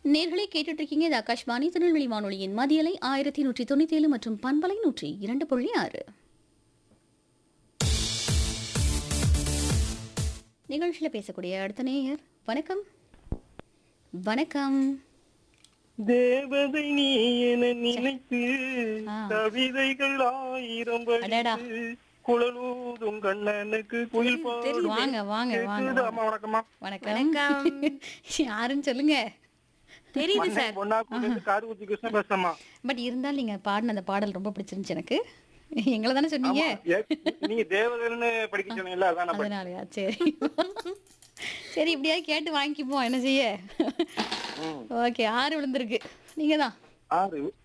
நேர்களை கேட்டுட்டு இருக்கீங்க இது ஆகாஷ்வாணி திருநெல்வேலி வானொலியின் மதியலை ஆயிரத்தி நூற்றி தொண்ணூத்தி ஏழு மற்றும் பண்பலை நூற்றி இரண்டு புள்ளி ஆறு நிகழ்ச்சியில் பேசக்கூடிய அடுத்த நேயர் வணக்கம் வணக்கம் தேவதை நீ என நினைத்து ஆ. கவிதைகள் ஆயிரம் அடடா. படித்து குழலூதும் கண்ணனுக்கு குயில் பாடும் வாங்க வாங்க வாங்க கேக்குது அம்மா வணக்கம்மா வணக்கம் யாருன்னு சொல்லுங்க தெரியுது சார் பொன்னாக்கு காரு ஊத்தி கிருஷ்ண பேசமா பட் இருந்தாலும் நீங்க பாடின அந்த பாடல் ரொம்ப பிடிச்சிருந்துச்சு எனக்கு எங்களை தானே சொன்னீங்க நீங்க தேவதைன்னு படிக்க சொன்னீங்கல்ல அதான் நான் படிச்சேன். அதனாலயா சரி சரி இப்படியாவது கேட்டு வாங்கிப்போம் என்ன செய்ய ஓகே ஆறு விழுந்திருக்கு நீங்க தான் ஆறு